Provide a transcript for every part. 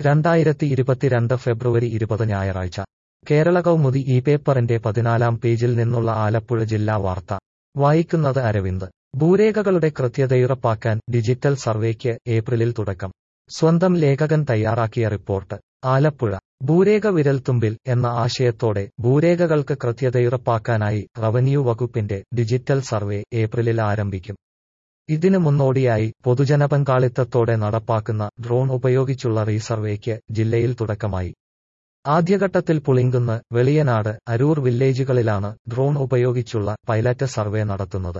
രണ്ടായിരത്തി ഇരുപത്തിരണ്ട് ഫെബ്രുവരി ഇരുപത് ഞായറാഴ്ച കേരള കൗമുദി ഈ പേപ്പറിന്റെ പതിനാലാം പേജിൽ നിന്നുള്ള ആലപ്പുഴ ജില്ലാ വാർത്ത വായിക്കുന്നത് അരവിന്ദ് ഭൂരേഖകളുടെ കൃത്യതയുറപ്പാക്കാൻ ഡിജിറ്റൽ സർവേക്ക് ഏപ്രിലിൽ തുടക്കം സ്വന്തം ലേഖകൻ തയ്യാറാക്കിയ റിപ്പോർട്ട് ആലപ്പുഴ ഭൂരേഖ വിരൽത്തുമ്പിൽ എന്ന ആശയത്തോടെ ഭൂരേഖകൾക്ക് കൃത്യതയുറപ്പാക്കാനായി റവന്യൂ വകുപ്പിന്റെ ഡിജിറ്റൽ സർവേ ഏപ്രിലിൽ ആരംഭിക്കും ഇതിനു മുന്നോടിയായി പൊതുജനപങ്കാളിത്തത്തോടെ നടപ്പാക്കുന്ന ഡ്രോൺ ഉപയോഗിച്ചുള്ള റീസർവേക്ക് ജില്ലയിൽ തുടക്കമായി ആദ്യഘട്ടത്തിൽ പുളിങ്കുന്ന് വെളിയനാട് അരൂർ വില്ലേജുകളിലാണ് ഡ്രോൺ ഉപയോഗിച്ചുള്ള പൈലറ്റ് സർവേ നടത്തുന്നത്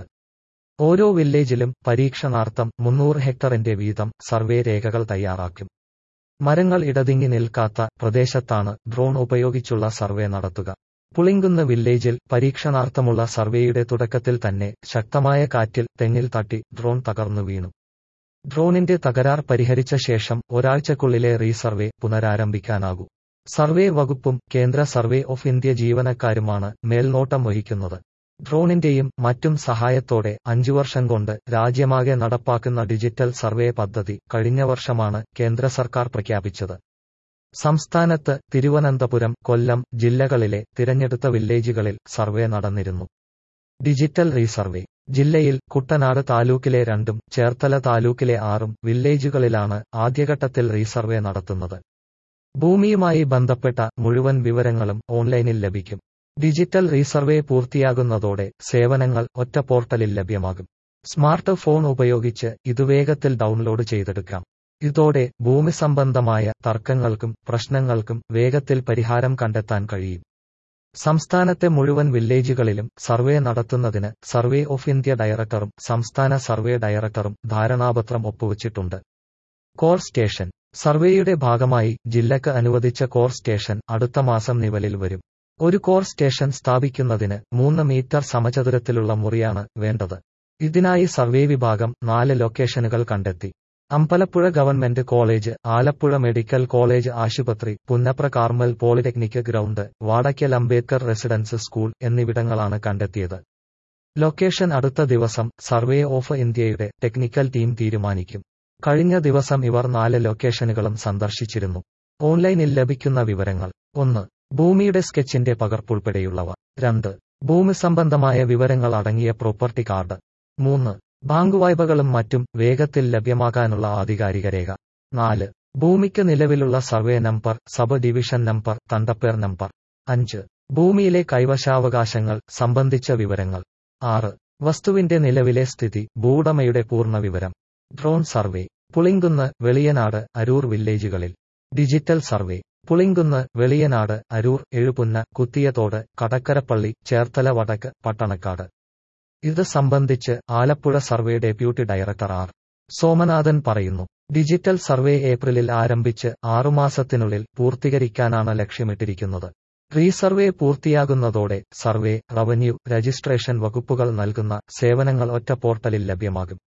ഓരോ വില്ലേജിലും പരീക്ഷണാർത്ഥം മുന്നൂറ് ഹെക്ടറിന്റെ വീതം സർവേ രേഖകൾ തയ്യാറാക്കും മരങ്ങൾ ഇടതിങ്ങി നിൽക്കാത്ത പ്രദേശത്താണ് ഡ്രോൺ ഉപയോഗിച്ചുള്ള സർവേ നടത്തുക പുളിങ്കുന്ന് വില്ലേജിൽ പരീക്ഷണാർത്ഥമുള്ള സർവേയുടെ തുടക്കത്തിൽ തന്നെ ശക്തമായ കാറ്റിൽ തെങ്ങിൽ തട്ടി ഡ്രോൺ തകർന്നു വീണു ഡ്രോണിന്റെ തകരാർ പരിഹരിച്ച ശേഷം ഒരാഴ്ചക്കുള്ളിലെ റീസർവേ പുനരാരംഭിക്കാനാകൂ സർവേ വകുപ്പും കേന്ദ്ര സർവേ ഓഫ് ഇന്ത്യ ജീവനക്കാരുമാണ് മേൽനോട്ടം വഹിക്കുന്നത് ഡ്രോണിന്റെയും മറ്റും സഹായത്തോടെ അഞ്ചു വർഷം കൊണ്ട് രാജ്യമാകെ നടപ്പാക്കുന്ന ഡിജിറ്റൽ സർവേ പദ്ധതി കഴിഞ്ഞ വർഷമാണ് കേന്ദ്ര സർക്കാർ പ്രഖ്യാപിച്ചത് സംസ്ഥാനത്ത് തിരുവനന്തപുരം കൊല്ലം ജില്ലകളിലെ തിരഞ്ഞെടുത്ത വില്ലേജുകളിൽ സർവേ നടന്നിരുന്നു ഡിജിറ്റൽ റീസർവേ ജില്ലയിൽ കുട്ടനാട് താലൂക്കിലെ രണ്ടും ചേർത്തല താലൂക്കിലെ ആറും വില്ലേജുകളിലാണ് ആദ്യഘട്ടത്തിൽ റീസർവേ നടത്തുന്നത് ഭൂമിയുമായി ബന്ധപ്പെട്ട മുഴുവൻ വിവരങ്ങളും ഓൺലൈനിൽ ലഭിക്കും ഡിജിറ്റൽ റീസർവേ പൂർത്തിയാകുന്നതോടെ സേവനങ്ങൾ ഒറ്റ പോർട്ടലിൽ ലഭ്യമാകും സ്മാർട്ട് ഫോൺ ഉപയോഗിച്ച് ഇത് വേഗത്തിൽ ഡൗൺലോഡ് ചെയ്തെടുക്കാം ഇതോടെ ഭൂമി സംബന്ധമായ തർക്കങ്ങൾക്കും പ്രശ്നങ്ങൾക്കും വേഗത്തിൽ പരിഹാരം കണ്ടെത്താൻ കഴിയും സംസ്ഥാനത്തെ മുഴുവൻ വില്ലേജുകളിലും സർവേ നടത്തുന്നതിന് സർവേ ഓഫ് ഇന്ത്യ ഡയറക്ടറും സംസ്ഥാന സർവേ ഡയറക്ടറും ധാരണാപത്രം ഒപ്പുവച്ചിട്ടുണ്ട് കോർ സ്റ്റേഷൻ സർവേയുടെ ഭാഗമായി ജില്ലക്ക് അനുവദിച്ച കോർ സ്റ്റേഷൻ അടുത്ത മാസം നിലവിൽ വരും ഒരു കോർ സ്റ്റേഷൻ സ്ഥാപിക്കുന്നതിന് മൂന്ന് മീറ്റർ സമചതുരത്തിലുള്ള മുറിയാണ് വേണ്ടത് ഇതിനായി സർവേ വിഭാഗം നാല് ലൊക്കേഷനുകൾ കണ്ടെത്തി Ambalappuzha government college Alappuzha medical college ആശുപത്രി Punnapra Carmel polytechnic ground Vadakkal Ambedkar residence school എന്നിവിടങ്ങളാണ് കണ്ടെത്തിയത് ലൊക്കേഷൻ അടുത്ത ദിവസം സർവേ ഓഫ് ഇന്ത്യയുടെ ടെക്നിക്കൽ ടീം തീരുമാനിക്കും കഴിഞ്ഞ ദിവസം ഇവർ നാല് ലൊക്കേഷനുകളും സന്ദർശിച്ചിരുന്നു ഓൺലൈനിൽ ലഭിക്കുന്ന വിവരങ്ങൾ ഒന്ന് ഭൂമിയുടെ സ്കെച്ചിന്റെ പകർപ്പുൾപ്പെടെയുള്ളവ രണ്ട് ഭൂമി സംബന്ധമായ വിവരങ്ങൾ അടങ്ങിയ പ്രോപ്പർട്ടി കാർഡ് മൂന്ന് ബാങ്ക് വായ്പകളും മറ്റും വേഗത്തിൽ ലഭ്യമാകാനുള്ള ആധികാരിക രേഖ നാല് ഭൂമിക്ക് നിലവിലുള്ള survey number sub division number തണ്ടപ്പേർ നമ്പർ അഞ്ച് ഭൂമിയിലെ കൈവശാവകാശങ്ങൾ സംബന്ധിച്ച വിവരങ്ങൾ ആറ് വസ്തുവിന്റെ നിലവിലെ സ്ഥിതി ഭൂവുടമയുടെ പൂർണ്ണ വിവരം ഡ്രോൺ സർവേ പുളിങ്കുന്ന് വെളിയനാട് അരൂർ വില്ലേജുകളിൽ ഡിജിറ്റൽ സർവേ പുളിങ്കുന്ന് വെളിയനാട് അരൂർ എഴുപുന്ന കുത്തിയതോട് കടക്കരപ്പള്ളി ചേർത്തല വടക്ക് പട്ടണക്കാട് ഇത് സംബന്ധിച്ച് Alappuzha survey deputy director R Somanathan പറയുന്നു ഡിജിറ്റൽ സർവേ ഏപ്രിലിൽ ആരംഭിച്ച് ആറുമാസത്തിനുള്ളിൽ പൂർത്തീകരിക്കാനാണ് ലക്ഷ്യമിട്ടിരിക്കുന്നത് റീസർവേ പൂർത്തിയാകുന്നതോടെ സർവേ റവന്യൂ രജിസ്ട്രേഷൻ വകുപ്പുകൾ നൽകുന്ന സേവനങ്ങൾ ഒറ്റ പോർട്ടലിൽ ലഭ്യമാകും